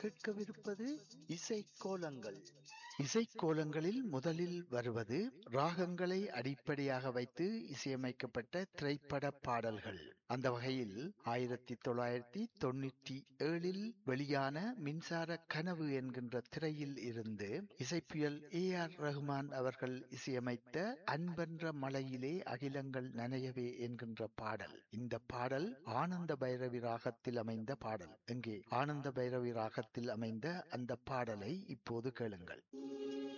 கேட்கவிருப்பது இசைக்கோலங்கள் இசைக்கோலங்களில் முதலில் வருவது ராகங்களை அடிப்படையாக வைத்து இசையமைக்கப்பட்ட திரைப்பட பாடல்கள் அந்த வகையில் ஆயிரத்தி தொள்ளாயிரத்தி தொண்ணூற்றி ஏழில் வெளியான மின்சார கனவு என்கின்ற திரையில் இருந்து இசைப்புயல் ஏ ஆர் ரஹ்மான் அவர்கள் இசையமைத்த அன்பென்ற மலையிலே அகிலங்கள் நனையவே என்கின்ற பாடல் இந்த பாடல் ஆனந்த பைரவி ராகத்தில் அமைந்த பாடல் எங்கே ஆனந்த பைரவி ராகத்தில் அமைந்த அந்த பாடலை இப்போது கேளுங்கள்